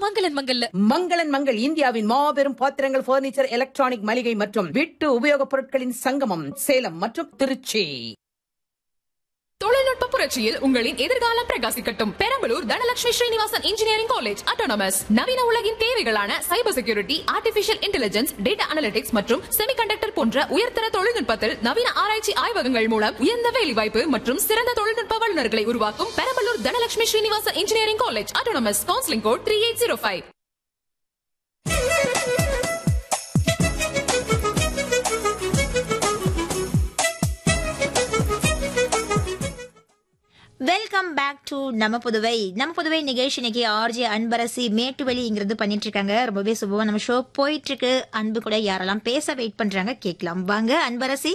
மங்களன் மங்கல்ல மங்களன் மங்கள் இந்தியாவின் மாபெரும் பாத்திரங்கள் பர்னிச்சர் எலக்ட்ரானிக் மளிகை மற்றும் வீட்டு உபயோகப் பொருட்களின் சங்கமம் சேலம் மற்றும் திருச்சி தொழில்நுட்ப புரட்சியில் உங்களின் எதிர்காலம் பிரகாசிக்கட்டும் Perambalur Dhanalakshmi Srinivasan engineering college autonomous நவீன உலகின் தேவைகளான cyber security artificial intelligence data analytics மற்றும் செமிகண்டக்டர் போன்ற உயர்தர தொழில்நுட்பத்தில் நவீன ஆராய்ச்சி ஆய்வகங்கள் மூலம் உயர்ந்த வேலைவாய்ப்பு மற்றும் சிறந்த தொழில்நுட்ப வல்லுநர்களை உருவாக்கும் Perambalur Dhanalakshmi Srinivasan engineering college autonomous counselling code three eight zero five welcome back to நம்ம புதுவை நம்ம புதுவை நிகழ்ச்சி இன்னைக்கு ஆர்ஜே அன்பரசி மேட்டுவெளிங்கிறது பண்ணிட்டு இருக்காங்க ரொம்பவே சுபமா நம்ம ஷோ போயிட்டு இருக்கு அன்பு கூட யாரெல்லாம் பேச வெயிட் பண்றாங்க கேட்கலாம் வாங்க Anbarasi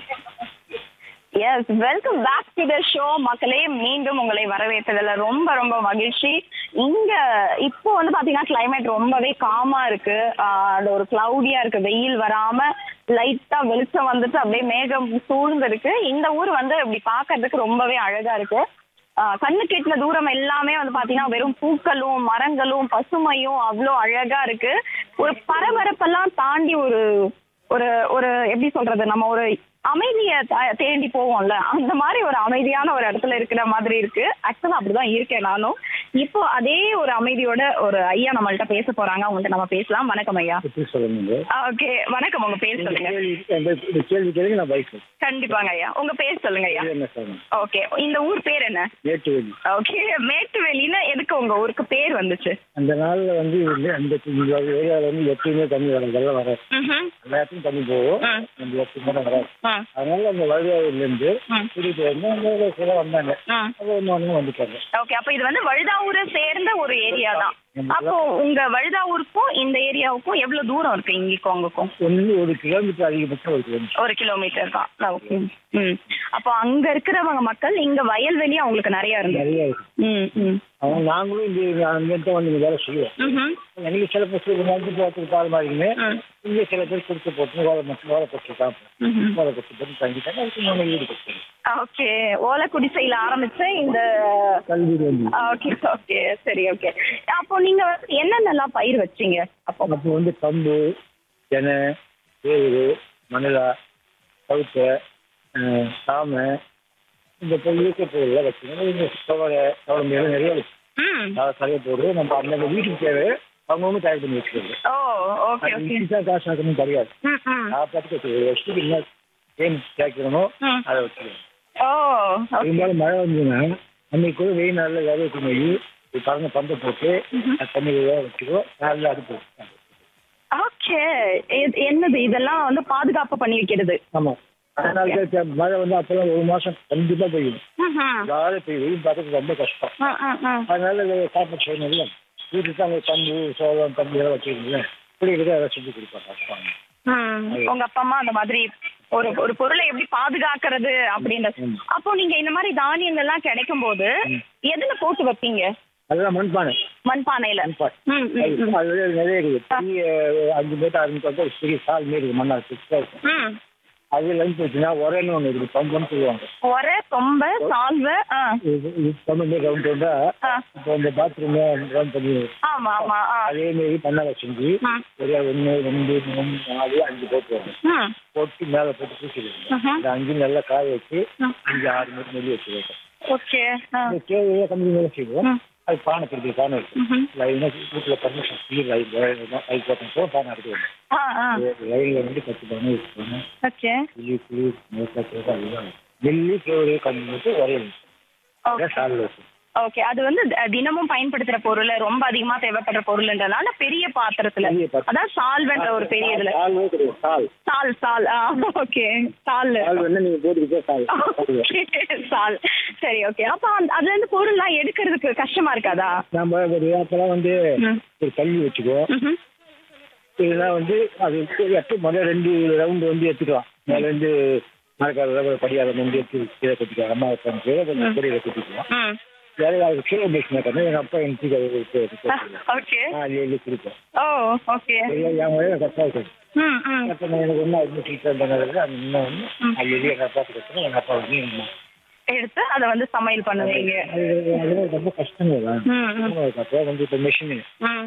yes welcome back to the show மக்களே மீண்டும் உங்களை வரவேற்றதுல ரொம்ப ரொம்ப மகிழ்ச்சி இங்க இப்போ வந்து பாத்தீங்கன்னா கிளைமேட் ரொம்பவே காமா இருக்கு ஆஹ் அது ஒரு கிளவுடியா இருக்கு வெயில் வராம லைட்டா வெளிச்சம் வந்துட்டு அப்படியே மேகம் சூழ்ந்து இருக்கு இந்த ஊர் வந்து இப்படி பாக்குறதுக்கு ரொம்பவே அழகா இருக்கு ஆஹ் கண்ணு கெட்டின தூரம் எல்லாமே வந்து பாத்தீங்கன்னா வெறும் பூக்களும் மரங்களும் பசுமையும் அவ்வளோ அழகா இருக்கு ஒரு பரபரப்பெல்லாம் தாண்டி ஒரு ஒரு ஒரு எப்படி சொல்றது நம்ம ஒரு அமைதிய த- தேடி போவோம்ல அந்த மாதிரி ஒரு அமைதியான ஒரு இடத்துல இருக்கிற மாதிரி இருக்கு ஆக்சுவலா அப்படிதான் இருக்கேன் நானும் இப்போ அதே ஒரு அமைதியோட ஒரு ஐயா நம்மள்ட்ட பேச போறாங்க அவங்கள்ட்ட நம்ம பேசலாம் வணக்கம் ஐயா எப்படி சொல்லுங்க ஓகே வணக்கம் உங்க பேர் சொல்லுங்க கேள்வி இந்த இந்த கேள்வி கேளுங்க நான் பைக் கண்டிப்பாங்க ஐயா உங்க பேர் சொல்லுங்க ஐயா என்ன சொல்லணும் ஓகே இந்த ஊர் பேர் என்ன மேட்டுவெளி ஓகே மேட்டுவெளின்னு எதுக்கு உங்க ஊருக்கு பேர் வந்துச்சு அந்த நாள்ல வந்து வந்து அந்த இந்த ஏரியால வந்து எப்பயுமே தண்ணி வராது வெள்ளம் வராது ம்ஹும். எல்லா இடத்துக்கும் தண்ணி போகும் ம். நம்ம எப்பயுமே வராது ஆ. அதனால அந்த வழியாவில இருந்து ம். கூட்டிட்டு வந்து அந்த சில வந்தாங்க ஆ. அது ஒன்று ஒன்று வந்துட்டாங்க ஓகே அப்ப இது வந்து வழுதாவூரை சேர்ந்த ஒரு ஏரியா தான் அப்போ உங்க வழுதாவூருக்கும் இந்த ஏரியாவுக்கும் எவ்வளவு தூரம் இருக்கு இங்கேக்கும் அங்கக்கும் ஒன்று ஒரு கிலோமீட்டர் அதிகபட்சம் ஒரு கிலோமீட்டர் ஒரு கிலோமீட்டர் தான் ஓகே ம் அப்போ அங்க இருக்கிறவங்க மக்கள் இங்க வயல்வெளி அவங்களுக்கு நிறைய இருந்தது நிறைய இருக்கு ம் ம் அவங்க நாங்களும் இந்த அங்கிட்ட வந்து இங்க வேலை செய்வோம் ம்ஹும். எனக்கு சில பேர் வந்து போட்டு பால் மாதிரிங்க ம். இங்கே சில பேர் கொடுத்து போட்டு வேலை மட்டும் வேலை போட்டு சாப்பிடும் ம்ஹும். வேலை போட்டு போட்டு தங்கிட்டாங்க அதுக்கு மூணு வீடு கொடுத்துருங்க ஓகே ஓலை குடிசையில ஆரம்பிச்ச இந்த கல்வி வந்து ஓகே ஓகே சரி ஓகே அப்போ நீங்க வந்து என்னென்னலாம் பயிர் வச்சீங்க அப்போ அப்போ வந்து கம்பு தெனை வேறு மணலா கவுத்தை அஹ், சாமை இந்த பொருள் இயற்கை பொருள்லாம் வச்சுக்கோங்க இந்த துவரை குழம்பு எல்லாம் நிறைய வச்சு ம் சரியாக போடுறது நம்ம அந்தந்த வீட்டுக்கு தேவை அவங்கவுங்க தயார் பண்ணி வச்சுக்கிறது ஓ ஓகே அது ஓகே ஈஸியாக காசு ஆக்கணும் கிடையாது ம் ம் நான் பார்த்துட்டு வச்சுக்கோ ஒரு வருஷத்துக்கு என்ன ஏன் கேட்கணுமோ ம். அதை வச்சுக்கணும் ஓ ஓகே பெரும்பாலும் மழை வந்ததுன்னா அன்னைக்கு கூட வெயில் நாளில் வேலை வைக்கும் போய் பறந்து பந்தை போட்டு அது தண்ணி வேக வச்சுக்கோ நாளில் அடுப்பு வச்சுக்கோங்க. ஓகே இது- என்னது இதெல்லாம் வந்து பாதுகாப்பு பண்ணி வைக்கிறது ஆமா அதனால தான் இப்ப மழை வந்து அப்பெல்லாம் ஒரு மாசம் கண்டிப்பா பெய்யும் ம்ஹும். ஜாலியாக பெய்யும் வெயில் பார்க்கறது ரொம்ப கஷ்டம் ஆ, ஆ, ஆ. அதனால காப்பீடு செய்யணும் இல்லை வீட்டுக்கு அங்கே கம்பு சோளம் தம்பி எல்லாம் வச்சுருக்கீங்களே பிள்ளைகளுக்கு அதை செஞ்சு கொடுப்பாங்க அப்பா அம்மா. ம். உங்க அப்பா அம்மா அந்த மாதிரி ஒரு ஒரு பொருளை எப்படி பாதுகாக்கிறது அப்படின்றது ம். அப்போ நீங்க இந்த மாதிரி தானியங்கள் எல்லாம் கிடைக்கும் போது எதுல போட்டு வைப்பீங்க அதெல்லாம் மண்பானை மண்பானையில மண்பானை ம், ம், ம். அது அது நிறைய இருக்குது பெரிய அஞ்சு மீட்டர் ஆறு மீட்டர் வந்து பெரிய சால் மாரி இருக்குது மண்ணால் சிக்ஸாக இருக்கும் ம். அது லைன் போச்சுன்னா ஒரேன்னு ஒன்று இருக்குது பம்புன்னு சொல்லுவாங்க ஒரே கொம்ப சால்வ ஆ இது இது பம்பு மாரி ரவுண்ட் வந்தா ஆ. இப்போ இந்த பாத்ரூம் ரவுண்ட் பண்ணி ஆமா ஆமா ஆ அதே மாரி பண்ணால செஞ்சு ம். ஒரு ஒன்று ரெண்டு மூணு நாலு அஞ்சு போட்டுருவாங்க ம். போட்டு மேலே போட்டு பூசிடுவாங்க ம்ஹும். இந்த அஞ்சு நல்லா காய வச்சு ம். அஞ்சு ஆறு மீட்டர் நெல்லி வச்சுருவாங்க ஓகே ஆ. இந்த தேவையை கம்மி மேலே செய்வோம் ம். அது பானை பிடிக்கிற பானை இருக்கு ம்ஹும். லைனாக வீட்டில் பர்மிஷன் ஃப்ரீ லைன் லைன் போட்டோம் பானை எடுத்து ஆ ஆ லைனில் வந்து பத்து பானை வச்சுக்கோங்க ஓகே கிளி கிளி மேற்கா அதுதான் நெல்லி கேவரு கம்மி மட்டும் வரையணும் ஓகே சாலில் வச்சு ஓகே அது வந்து த- தினமும் பயன்படுத்துற பொருள் ரொம்ப அதிகமா தேவைப்படுற பொருள்ன்றதுனால பெரிய பாத்திரத்துல பெரிய பாத்திரம். அதான் சால்வென்ற ஒரு பெரிய இதுல சால்வே கிடையாது சால் சால் சால் ஆ ஓகே சால் சால் வேணா நீங்கள் போட்டுக்கிட்டே சால் Okay, சால் சரி ஓகே அப்ப அந்த- அதுல இருந்து பொருள்லாம் எடுக்கிறதுக்கு கஷ்டமா இருக்காதா நம்ம ஒரு அப்பெல்லாம் வந்து ம். ஒரு கல்வி வச்சுக்கோ ம்ஹும். இதெல்லாம் வந்து அது எப்போ முதல்ல ரெண்டு ரவுண்டு வந்து எடுத்துக்கலாம் மேலேருந்து மரக்கார படியாத வந்து எடுத்து கீழே கட்டிக்கலாம் அம்மா உட்காந்து கொஞ்சம் கொடியில் கட்டிக்கலாம் ம். வேற யாருக்கு கீழே பேசினா எங்கள் அப்பா எனக்கு ஓகே அது எழுதி கொடுப்போம் ஓ ஓகே என் வயதில் கரெக்டாக இருக்கும் ம் ம் அப்போ நான் எனக்கு ஒன்றும் அது சீக்கிரம் பண்ணது அது இன்னும் ஒன்று அது எழுதி எங்கள் அப்பா கொடுத்தோம் எங்கள் அப்பா வந்து எனக்கு எடுத்து அதை வந்து சமையல் பண்ணுவீங்க அது அது ரொம்ப கஷ்டங்க தான் ம் ம் அப்போ வந்து இப்போ மிஷினு ம்